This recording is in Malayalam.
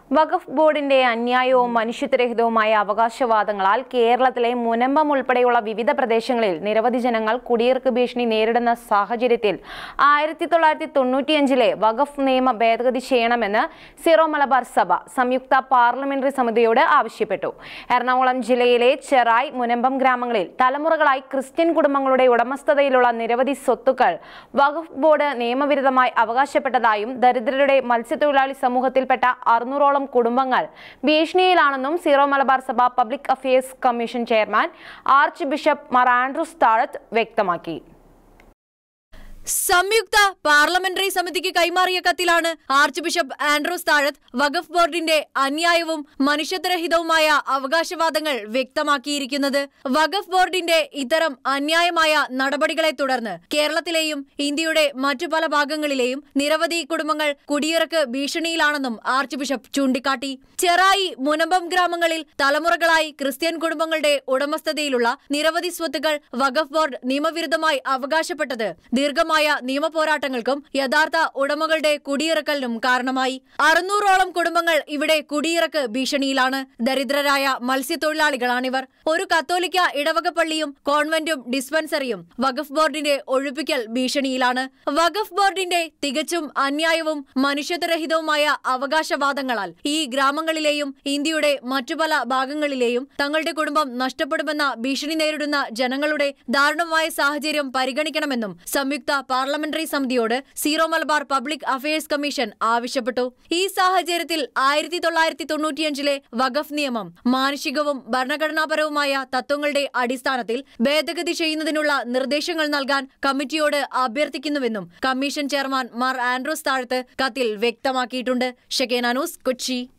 വഖഫ് ബോർഡിന്റെ അന്യായവും മനുഷ്യത്വരഹിതവുമായ അവകാശവാദങ്ങളാൽ കേരളത്തിലെ മുനമ്പം ഉൾപ്പെടെയുള്ള വിവിധ പ്രദേശങ്ങളിൽ നിരവധി ജനങ്ങൾ കുടിയേർക്ക് ഭീഷണി നേരിടുന്ന സാഹചര്യത്തിൽ ആയിരത്തി തൊള്ളായിരത്തി തൊണ്ണൂറ്റിയഞ്ചിലെ വഖഫ് നിയമ ഭേദഗതി ചെയ്യണമെന്ന് സിറോ മലബാർ സഭ സംയുക്ത പാർലമെന്ററി സമിതിയോട് ആവശ്യപ്പെട്ടു എറണാകുളം ജില്ലയിലെ ചെറായ് മുനമ്പം ഗ്രാമങ്ങളിൽ തലമുറകളായി ക്രിസ്ത്യൻ കുടുംബങ്ങളുടെ ഉടമസ്ഥതയിലുള്ള നിരവധി സ്വത്തുക്കൾ വഖഫ് ബോർഡ് നിയമവിരുദ്ധമായി അവകാശപ്പെട്ടതായും ദരിദ്രരുടെ മത്സ്യത്തൊഴിലാളി സമൂഹത്തിൽപ്പെട്ട അറുന്നൂറോളം കുടുംബങ്ങൾ ഭീഷണിയിലാണെന്നും Syro Malabar Sabha public affairs commission chairman archbishop Mar Andrews Thazhath വ്യക്തമാക്കി സംയുക്ത പാർലമെന്ററി സമിതിക്ക് കൈമാറിയ കത്തിലാണ് ആർച്ച് ബിഷപ്പ് ആൻഡ്രൂസ് താഴത്ത് വഖഫ് ബോർഡിന്റെ അന്യായവും മനുഷ്യത്വരഹിതവുമായ അവകാശവാദങ്ങൾ വ്യക്തമാക്കിയിരിക്കുന്നത് വഖഫ് ബോർഡിന്റെ ഇത്തരം അന്യായമായ നടപടികളെ തുടർന്ന് കേരളത്തിലെയും ഇന്ത്യയുടെ മറ്റു പല ഭാഗങ്ങളിലെയും നിരവധി കുടുംബങ്ങൾ കുടിയിറക്ക് ഭീഷണിയിലാണെന്നും ആർച്ച് ബിഷപ്പ് ചൂണ്ടിക്കാട്ടി ചെറായി മുനമ്പം ഗ്രാമങ്ങളിൽ തലമുറകളായി ക്രിസ്ത്യൻ കുടുംബങ്ങളുടെ ഉടമസ്ഥതയിലുള്ള നിരവധി സ്വത്തുക്കൾ വഖഫ് ബോർഡ് നിയമവിരുദ്ധമായി അവകാശപ്പെട്ടത് ദീർഘമായ നിയമ പോരാട്ടങ്ങൾക്കും യഥാർത്ഥ ഉടമകളുടെ കുടിയിറക്കലിനും കാരണമായി അറുന്നൂറോളം കുടുംബങ്ങൾ ഇവിടെ കുടിയിറക്ക് ഭീഷണിയിലാണ് ദരിദ്രരായ മത്സ്യത്തൊഴിലാളികളാണിവർ ഒരു കത്തോലിക്ക ഇടവക പള്ളിയും കോൺവെന്റും ഡിസ്പെൻസറിയും വഖഫ് ബോർഡിന്റെ ഒഴിപ്പിക്കൽ ഭീഷണിയിലാണ് വഖഫ് ബോർഡിന്റെ തികച്ചും അന്യായവും മനുഷ്യത്വരഹിതവുമായ അവകാശവാദങ്ങളാൽ ഈ ഗ്രാമങ്ങളിലെയും ഇന്ത്യയുടെ മറ്റു പല ഭാഗങ്ങളിലെയും തങ്ങളുടെ കുടുംബം നഷ്ടപ്പെടുമെന്ന ഭീഷണി നേരിടുന്ന ജനങ്ങളുടെ ദാരുണമായ സാഹചര്യം പരിഗണിക്കണമെന്നും സംയുക്ത പാർലമെന്ററി സമിതിയോട് Syro Malabar public affairs commission ആവശ്യപ്പെട്ടു ഈ സാഹചര്യത്തിൽ ആയിരത്തി തൊള്ളായിരത്തി തൊണ്ണൂറ്റിയഞ്ചിലെ വഖഫ് നിയമം മാനുഷികവും ഭരണഘടനാപരവുമായ തത്വങ്ങളുടെ അടിസ്ഥാനത്തിൽ ഭേദഗതി ചെയ്യുന്നതിനുള്ള നിർദ്ദേശങ്ങൾ നൽകാൻ കമ്മിറ്റിയോട് അഭ്യർത്ഥിക്കുന്നുവെന്നും commission chairman Mar Andrews Thazhath കത്തിൽ വ്യക്തമാക്കിയിട്ടുണ്ട് ഷെക്കേന ന്യൂസ് കൊച്ചി